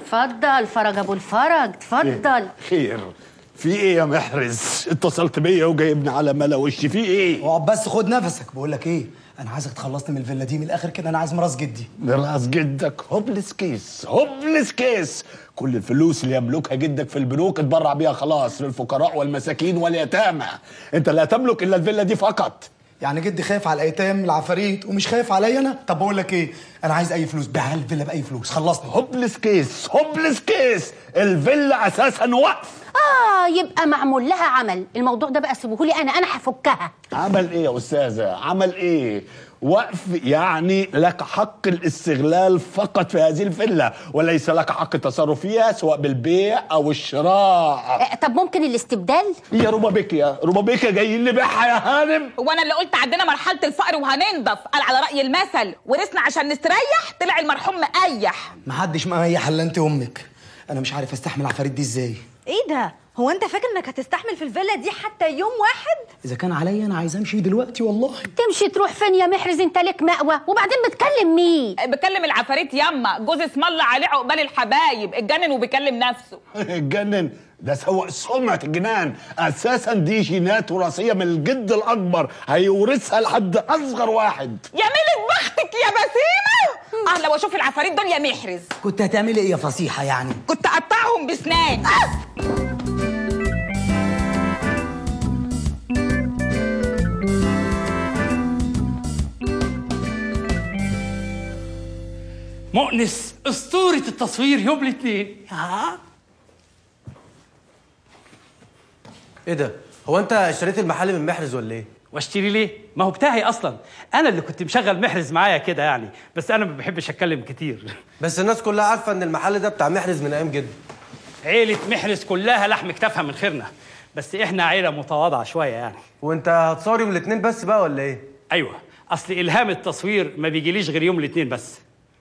اتفضل فرج ابو الفرج اتفضل خير في ايه يا محرز اتصلت بيا وجايبني على ملا وشي في ايه اقعد بس خد نفسك بقول لك ايه انا عايزك تخلصني من الفيلا دي من الاخر كده انا عايز مراس جدي راس جدك هوبلس كيس هوبلس كيس كل الفلوس اللي يملكها جدك في البنوك اتبرع بيها خلاص للفقراء والمساكين واليتامى انت لا تملك الا الفيلا دي فقط يعني جدي خايف على الايتام العفاريت ومش خايف عليا انا طب بقول لك ايه انا عايز اي فلوس بيع الفيلا باي فلوس خلصني هوبلس كيس هوبلس كيس الفيلا اساسا وقف اه يبقى معمول لها عمل الموضوع ده بقى سيبوهولي انا انا هفكها عمل ايه يا استاذه عمل ايه وقف يعني لك حق الاستغلال فقط في هذه الفيلا وليس لك حق التصرف فيها سواء بالبيع او الشراء آه، طب ممكن الاستبدال يا ربابيكيا ربابيكيا جايين نبيعها يا هانم هو انا اللي قلت عندنا مرحله الفقر وهننضف قال على راي المثل ورثنا عشان نستريح طلع المرحوم مقيح محدش مريح الا انت امك انا مش عارف استحمل العفاريت دي ازاي ايه ده هو انت فاكر انك هتستحمل في الفيلا دي حتى يوم واحد اذا كان عليا انا عايز امشي دلوقتي والله تمشي تروح فين يا محرز انت لك مأوى وبعدين بتكلم مين بكلم العفاريت ياما جوز اسم الله عليه عقبال الحبايب اتجنن وبيكلم نفسه اتجنن ده سوء سمعة الجنان اساسا دي جينات وراثيه من الجد الاكبر هيورثها لحد اصغر واحد يا ميلة بختك يا بسيمه اه لو اشوف العفاريت دول يا محرز كنت هتعملي ايه يا فصيحه يعني كنت اقطعهم بسنان مؤنس اسطورة التصوير يوم الاثنين ايه ده؟ هو انت اشتريت المحل من محرز ولا ايه؟ واشتري ليه؟ ما هو بتاعي اصلا انا اللي كنت مشغل محرز معايا كده يعني بس انا ما بحبش اتكلم كتير بس الناس كلها عارفه ان المحل ده بتاع محرز من ايام جده عيلة محرز كلها لحم كتافها من خيرنا بس احنا عيلة متواضعة شوية يعني وانت هتصور يوم الاثنين بس بقى ولا ايه؟ ايوه اصل الهام التصوير ما بيجيليش غير يوم الاثنين بس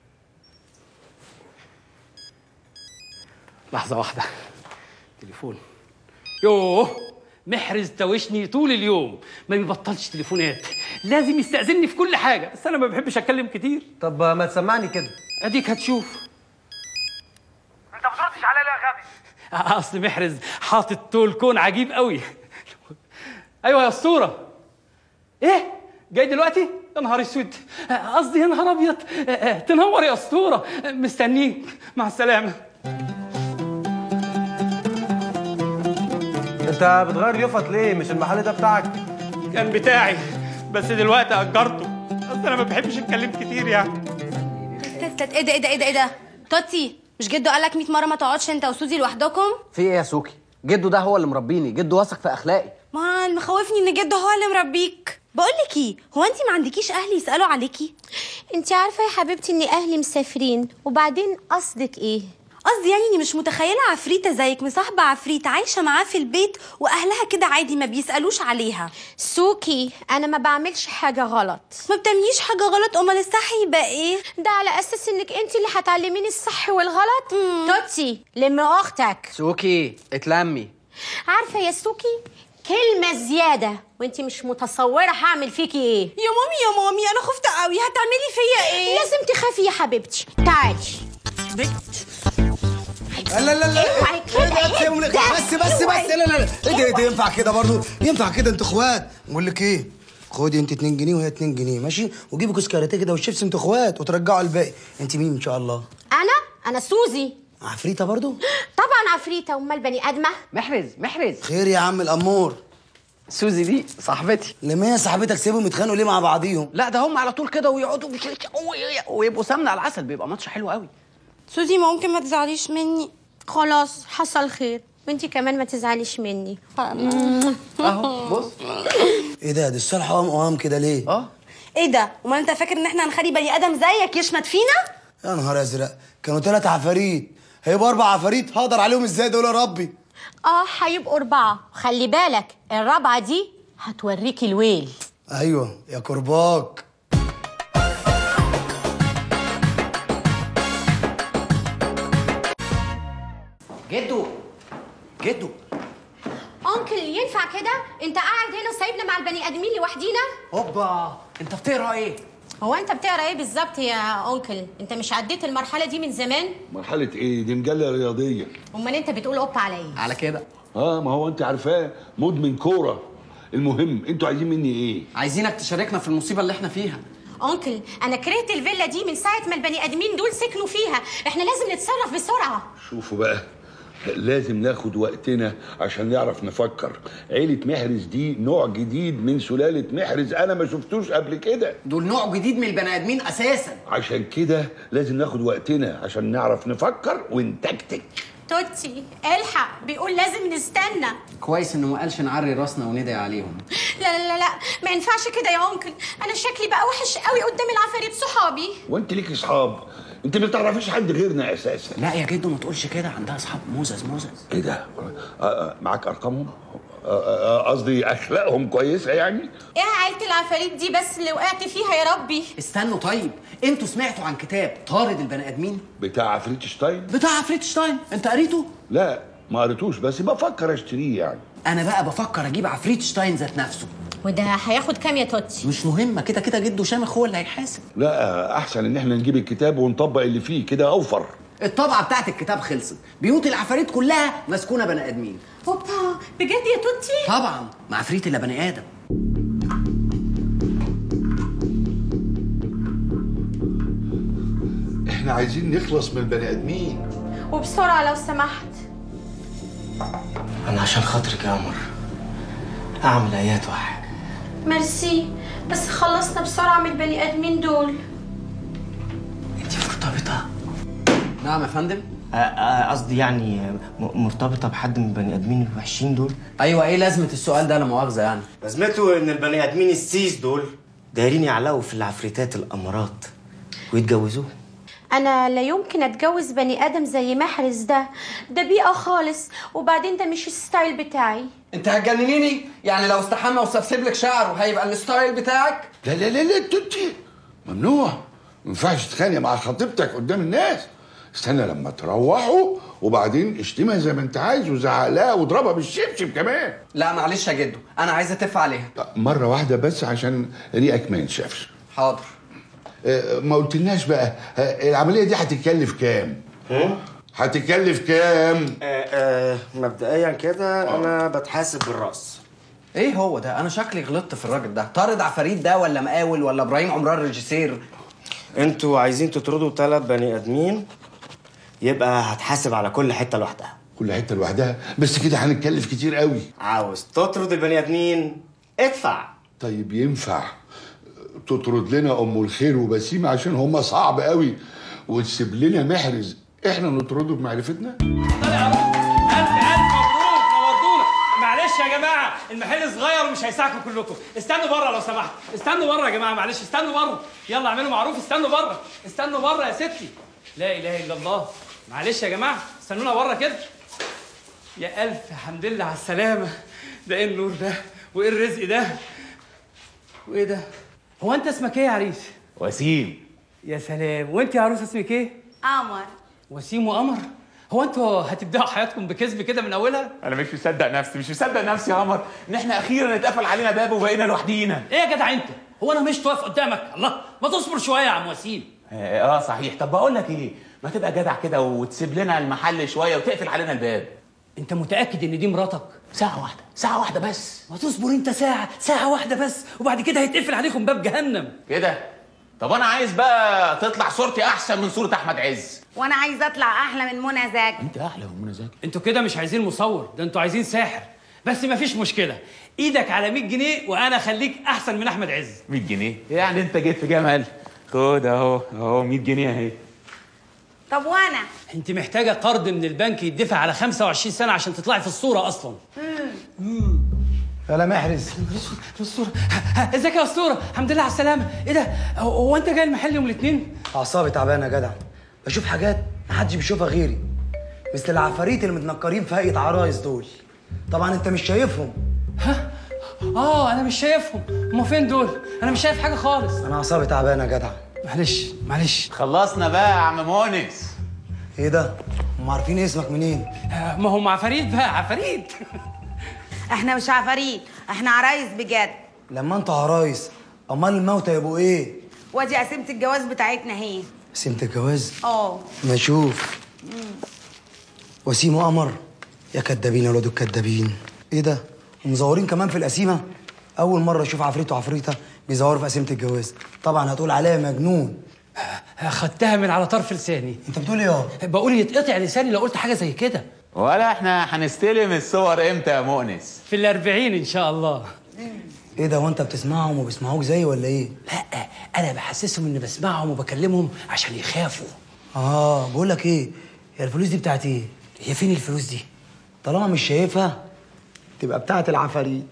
لحظة واحدة تليفون يوه محرز توشني طول اليوم ما بيبطلش تليفونات لازم يستأذني في كل حاجة بس أنا ما بحبش أتكلم كتير طب ما تسمعني كده أديك هتشوف انت ما بتردش عليا ليه يا غبي أصل محرز حاطط طول كون عجيب قوي أيوة يا أسطورة إيه جاي دلوقتي يا نهار اسود قصدي يا نهار ابيض تنور يا اسطوره مستنيك مع السلامه انت بتغير يفط ليه؟ مش المحل ده بتاعك؟ كان بتاعي بس دلوقتي اجرته اصل انا ما بحبش اتكلم كتير يعني تستت ايه ده ايه ده ايه ده ايه ده توتي مش جدو قالك 100 مره ما تقعدش انت وسوزي لوحدكم في ايه يا سوكي جدو ده هو اللي مربيني جدو واثق في اخلاقي ما اللي مخوفني ان جدو هو اللي مربيك بقول لك ايه هو انت ما عندكيش اهل يسالوا عليكي انت عارفه يا حبيبتي ان اهلي مسافرين وبعدين قصدك ايه قصدي يعني اني مش متخيله عفريته زيك مصاحبه عفريت عايشه معاه في البيت واهلها كده عادي ما بيسالوش عليها سوكي انا ما بعملش حاجه غلط ما بتعمليش حاجه غلط امال الصح يبقى ايه ده على اساس انك انت اللي هتعلميني الصح والغلط توتي لم اختك سوكي اتلمي عارفه يا سوكي كلمه زياده وانت مش متصوره هعمل فيكي ايه يا مامي يا مامي انا خفت قوي هتعملي فيا ايه لازم تخافي يا حبيبتي تعالي لا لا لا لا اوعي كده إيه ده؟ سيبهم لك. ده. بس بس بس لا لا لا ايه ده إيه ده ينفع كده برضو ينفع كده انتوا اخوات بقول لك ايه خدي انت 2 جنيه وهي 2 جنيه ماشي وجيبوا كوس كاراتيه كده والشيبس انتوا اخوات وترجعوا الباقي انت مين ان شاء الله انا انا سوزي عفريته برضو طبعا عفريته امال بني ادمه محرز محرز خير يا عم الامور سوزي دي صاحبتي لما هي صاحبتك سيبهم يتخانقوا ليه مع بعضيهم لا ده هم على طول كده ويقعدوا ويبقوا سمنه على العسل بيبقى ماتش حلو قوي سوزي ممكن ما تزعليش مني خلاص حصل خير وانتي كمان ما تزعليش مني اهو بص ايه ده دي الصالحه قوام قوام كده ليه اه ايه ده امال انت فاكر ان احنا هنخلي بني ادم زيك يشمت فينا يا نهار ازرق كانوا ثلاث عفاريت هيبقوا اربع عفاريت هقدر عليهم ازاي دول يا ربي اه هيبقوا اربعه خلي بالك الرابعه دي هتوريكي الويل ايوه يا كرباك جدو جدو انكل ينفع كده انت قاعد هنا وسايبنا مع البني ادمين لوحدينا هوبا انت بتقرا ايه هو انت بتقرا ايه بالظبط يا انكل انت مش عديت المرحله دي من زمان مرحله ايه دي مجله رياضيه امال انت بتقول قط على ايه على كده اه ما هو انت عارفاه مدمن كوره المهم انتوا عايزين مني ايه عايزينك تشاركنا في المصيبه اللي احنا فيها انكل انا كرهت الفيلا دي من ساعه ما البني ادمين دول سكنوا فيها احنا لازم نتصرف بسرعه شوفوا بقى لازم ناخد وقتنا عشان نعرف نفكر عيلة محرز دي نوع جديد من سلالة محرز أنا ما شفتوش قبل كده دول نوع جديد من البني ادمين اساسا عشان كده لازم ناخد وقتنا عشان نعرف نفكر ونتكتك توتي الحق بيقول لازم نستنى كويس انه ما قالش نعري راسنا وندعي عليهم لا لا لا لا ما ينفعش كده يا انكل انا شكلي بقى وحش قوي قدام العفاريت صحابي وانت ليك اصحاب انت ما تعرفيش حد غيرنا اساسا لا يا جدو ما تقولش كده عندها اصحاب موزز موزز ايه ده آه، آه، معاك ارقامهم آه، آه، قصدي اخلاقهم كويسه يعني ايه عيلة العفاريت دي بس اللي وقعت فيها يا ربي استنوا طيب انتوا سمعتوا عن كتاب طارد البني ادمين بتاع عفريت شتاين بتاع عفريتشتاين انت قريته لا ما قريتوش بس بفكر اشتريه يعني انا بقى بفكر اجيب عفريتشتاين ذات نفسه وده هياخد كام يا توتي مش مهمه كده كده جدو شامخ هو اللي هيحاسب لا احسن ان احنا نجيب الكتاب ونطبق اللي فيه كده اوفر الطبعه بتاعت الكتاب خلصت بيوت العفاريت كلها مسكونه بني ادمين هوبا بجد يا توتي طبعا مع عفريت الا بني ادم احنا عايزين نخلص من البني ادمين وبسرعه لو سمحت انا عشان خاطرك يا قمر اعمل ايات وحاجه ميرسي بس خلصنا بسرعه من البني ادمين دول انت مرتبطه نعم يا فندم آه، آه، قصدي يعني م- مرتبطه بحد من البني ادمين الوحشين دول ايوه ايه لازمه السؤال ده لا مؤاخذه يعني لازمته ان البني ادمين السيس دول دايرين يعلقوا في العفريتات الامارات ويتجوزوه انا لا يمكن اتجوز بني ادم زي محرز ده ده بيئه خالص وبعدين ده مش الستايل بتاعي انت هتجننيني يعني لو استحمى وسبسب لك شعره هيبقى الستايل بتاعك لا لا لا لا توتي ممنوع ما ينفعش تتخانق مع خطيبتك قدام الناس استنى لما تروحوا وبعدين اشتمها زي ما انت عايز وزعق لها واضربها بالشبشب كمان لا معلش يا جدو انا عايز اتف عليها مره واحده بس عشان ريقك ما ينشفش حاضر اه، ما قلتلناش بقى اه، العمليه دي هتتكلف كام هتكلف كام آه آه مبدئيا كده انا بتحاسب بالراس ايه هو ده انا شكلي غلطت في الراجل ده طارد عفاريت ده ولا مقاول ولا ابراهيم عمران ريجيسير انتوا عايزين تطردوا ثلاث بني ادمين يبقى هتحاسب على كل حته لوحدها كل حته لوحدها بس كده هنتكلف كتير قوي عاوز تطرد البني ادمين ادفع طيب ينفع تطرد لنا ام الخير وبسيمه عشان هم صعب قوي وتسيب لنا محرز احنا نطرده بمعرفتنا ألف ألف مبروك نورتونا معلش يا جماعة المحل صغير ومش هيساعدكم كلكم استنوا بره لو سمحت استنوا بره يا جماعة معلش استنوا بره يلا اعملوا معروف استنوا بره استنوا بره يا ستي لا إله إلا الله معلش يا جماعة استنونا بره كده يا ألف حمد لله على السلامة ده إيه النور ده وإيه الرزق ده وإيه ده هو أنت اسمك إيه يا عريس؟ وسيم يا سلام وأنت يا عروس اسمك إيه؟ قمر وسيم وقمر هو انتوا هتبداوا حياتكم بكذب كده من اولها؟ انا مش مصدق نفسي مش مصدق نفسي يا قمر ان احنا اخيرا اتقفل علينا باب وبقينا لوحدينا ايه يا جدع انت؟ هو انا مش واقف قدامك؟ الله ما تصبر شويه يا عم وسيم اه آه، صحيح طب بقول لك ايه ما تبقى جدع كده وتسيب لنا المحل شويه وتقفل علينا الباب انت متاكد ان دي مراتك؟ ساعه واحده ساعه واحده بس ما تصبر انت ساعه ساعه واحده بس وبعد كده هيتقفل عليكم باب جهنم كده طب انا عايز بقى تطلع صورتي احسن من صوره احمد عز وانا عايزه اطلع احلى من منى زكي انت احلى من منى زكي انتوا كده مش عايزين مصور ده انتوا عايزين ساحر بس ما فيش مشكله ايدك على 100 جنيه وانا اخليك احسن من احمد عز 100 جنيه يعني انت جيت في جمل خد اهو اهو 100 جنيه اهي طب وانا انت محتاجه قرض من البنك يدفع على 25 سنه عشان تطلعي في الصوره اصلا يلا محرز الصوره ازيك يا اسطوره الحمد لله على السلامه ايه ده هو هو انت جاي المحل يوم الاثنين اعصابي تعبانه يا جدع بشوف حاجات محدش بيشوفها غيري مثل العفاريت اللي متنكرين في هيئه عرايس دول طبعا انت مش شايفهم اه انا مش شايفهم هما فين دول انا مش شايف حاجه خالص انا اعصابي تعبانه يا جدع معلش معلش خلصنا بقى يا عم مونس ايه ده هم عارفين اسمك منين ما هم عفاريت بقى عفاريت احنا مش عفاريت احنا عرايس بجد لما انتوا عرايس امال الموتى يبقوا ايه وادي قسيمه الجواز بتاعتنا اهي قسيمة الجواز اه ما اشوف وسيم وقمر يا كدابين يا ولاد الكدابين ايه ده ومزورين كمان في القسيمه اول مره اشوف عفريت وعفريته بيزوروا في قسيمه الجواز طبعا هتقول عليا مجنون خدتها من على طرف لساني انت بتقول ايه بقول يتقطع لساني لو قلت حاجه زي كده ولا احنا هنستلم الصور امتى يا مؤنس في الأربعين إن شاء الله ايه ده وانت بتسمعهم وبيسمعوك زي ولا ايه لا أنا بحسسهم إني بسمعهم وبكلمهم عشان يخافوا اه بقول لك ايه هي الفلوس دي بتاعت ايه هي فين الفلوس دي طالما مش شايفها تبقى بتاعت العفاريت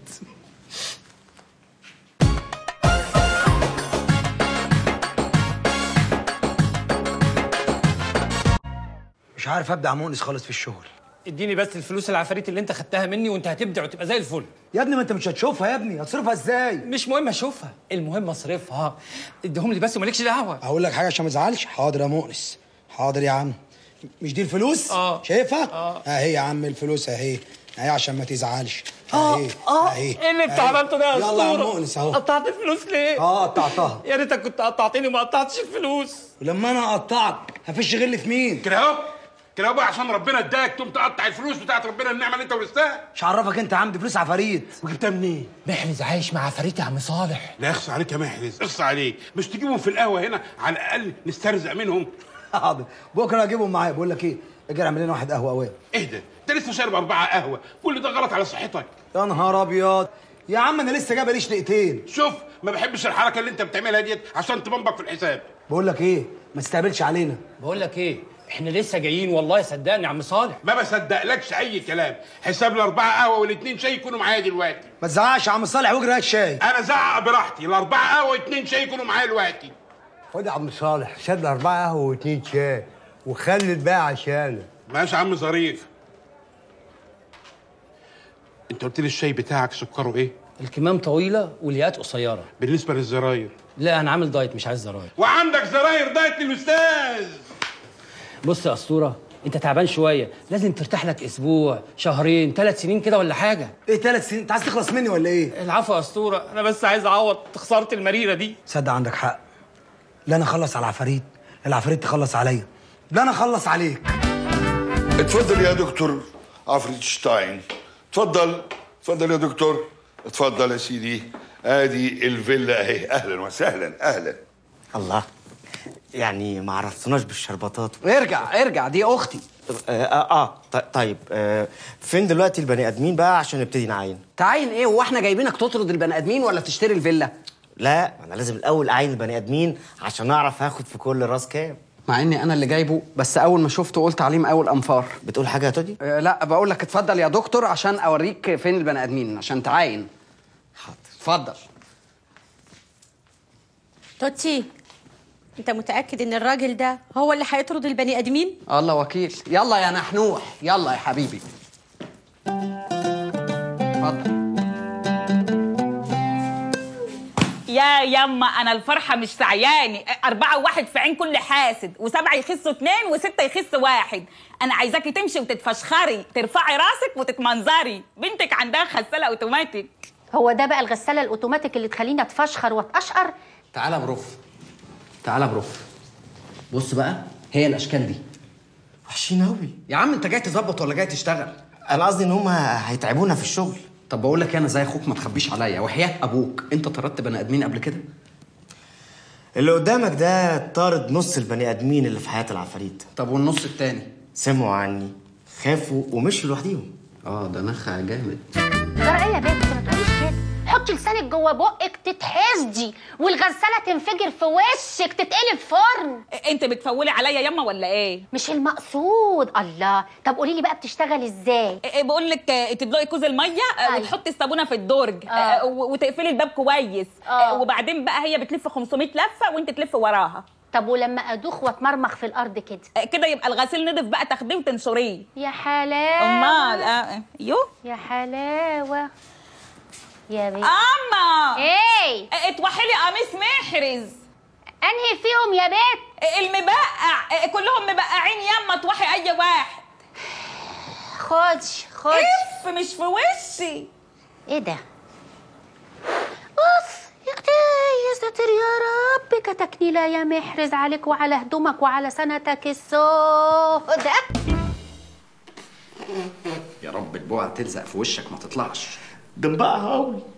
مش عارف ابدع مؤنس خالص في الشغل اديني بس الفلوس العفاريت اللي انت خدتها مني وانت هتبدع وتبقى زي الفل يا ابني ما انت مش هتشوفها يا ابني هتصرفها ازاي مش مهم اشوفها المهم اصرفها اديهم لي بس ومالكش دعوه هقول لك حاجه عشان ما تزعلش حاضر يا مؤنس حاضر يا عم مش دي الفلوس اه شايفها اه اهي يا عم الفلوس اهي اهي عشان ما تزعلش اه اهي اه اهي ايه اللي انت أهي. عملته ده يا يلا يا اسطوره مؤنس اهو قطعت الفلوس ليه اه قطعتها يا ريتك كنت قطعتني وما قطعتش الفلوس ولما انا اقطعك هفش غل في مين كده اهو كده اهو بقى عشان ربنا اداك تقوم تقطع الفلوس بتاعت ربنا النعمه اللي انت ورثتها مش عرفك انت يا عم دي فلوس عفاريت وجبتها منين؟ محرز عايش مع عفاريت يا عم صالح لا اخص عليك يا محرز اخص عليك مش تجيبهم في القهوه هنا على الاقل نسترزق منهم حاضر بكره اجيبهم معايا بقول لك ايه اجي اعمل لنا واحد قهوه اوان اهدى انت لسه شارب اربعه قهوه كل ده غلط على صحتك يا نهار ابيض يا عم انا لسه جايبه ليش دقيقتين شوف ما بحبش الحركه اللي انت بتعملها ديت عشان تبنبك في الحساب بقول لك ايه ما تستقبلش علينا بقول لك ايه احنا لسه جايين والله صدقني يا عم صالح ما بصدقلكش اي كلام حساب الاربعه قهوه والاثنين شاي يكونوا معايا دلوقتي ما تزعقش يا عم صالح واجري هات الشاي انا زعق براحتي الاربعه قهوه واثنين شاي يكونوا معايا دلوقتي خد يا عم صالح شد أربعة قهوة واتنين شاي وخلي الباقي عشانك ماشي يا عم ظريف انت قلت لي الشاي بتاعك سكره ايه الكمام طويله والياقات قصيره بالنسبه للزراير لا انا عامل دايت مش عايز زراير وعندك زراير دايت للاستاذ بص يا اسطوره انت تعبان شويه لازم ترتاح لك اسبوع شهرين ثلاث سنين كده ولا حاجه ايه ثلاث سنين انت عايز تخلص مني ولا ايه العفو يا اسطوره انا بس عايز اعوض خسارتي المريره دي صدق عندك حق لا انا اخلص على العفاريت لا العفاريت تخلص عليا لا انا اخلص عليك اتفضل يا دكتور عفريت شتاين اتفضل اتفضل يا دكتور اتفضل يا سيدي ادي الفيلا اهي اهلا وسهلا اهلا الله يعني ما عرفتناش بالشربطات ارجع ارجع دي اختي اه اه, آه ط- طيب آه فين دلوقتي البني ادمين بقى عشان نبتدي نعاين تعاين ايه هو احنا جايبينك تطرد البني ادمين ولا تشتري الفيلا لا انا لازم الاول اعاين البني ادمين عشان اعرف هاخد في كل راس كام مع اني انا اللي جايبه بس اول ما شفته قلت عليه مقاول انفار بتقول حاجه يا تودي أه لا بقول لك اتفضل يا دكتور عشان اوريك فين البني ادمين عشان تعاين حاضر اتفضل توتي انت متاكد ان الراجل ده هو اللي هيطرد البني ادمين الله وكيل يلا يا نحنوح يلا يا حبيبي اتفضل يا يما انا الفرحه مش سعياني أربعة وواحد في عين كل حاسد وسبعة يخسوا اتنين وستة يخس واحد أنا عايزاكي تمشي وتتفشخري ترفعي راسك وتتمنظري بنتك عندها غسالة أوتوماتيك هو ده بقى الغساله الاوتوماتيك اللي تخليني اتفشخر واتقشقر تعالى بروف تعالى بروف بص بقى هي الاشكال دي وحشين قوي يا عم انت جاي تظبط ولا جاي تشتغل انا قصدي ان هم هيتعبونا في الشغل طب بقول لك انا زي اخوك ما تخبيش عليا وحياه ابوك انت طردت بني ادمين قبل كده اللي قدامك ده طارد نص البني ادمين اللي في حياه العفاريت طب والنص التاني سمعوا عني خافوا ومشوا لوحديهم اه ده نخع جامد ترى ايه يا بنت ما تقوليش كده حطي لسانك جوه بقك تتحسدي والغساله تنفجر في وشك تتقلب فرن انت بتفولي عليا يما ولا ايه مش المقصود الله طب قولي لي بقى بتشتغل ازاي إيه بقول لك آه، تدلقي كوز الميه آه، وتحطي الصابونه في الدرج آه، و- وتقفلي الباب كويس آه، وبعدين بقى هي بتلف 500 لفه وانت تلف وراها طب ولما ادوخ واتمرمخ في الارض كده آه، كده يبقى الغسيل نضف بقى تاخديه وتنشريه يا حلاوه امال اه آه. يو يا حلاوه يا بنت اما ايه اتوحي لي قميص محرز انهي فيهم يا بنت المبقع آه، كلهم مبقعين يما توحي اي واحد خدي خدي اف مش في وشي ايه ده اوف يا اختي يا ساتر يا رب بركتك نيلة يا محرز عليك وعلى هدومك وعلى سنتك السوداء يا رب البقعة تلزق في وشك ما تطلعش دنبقها قوي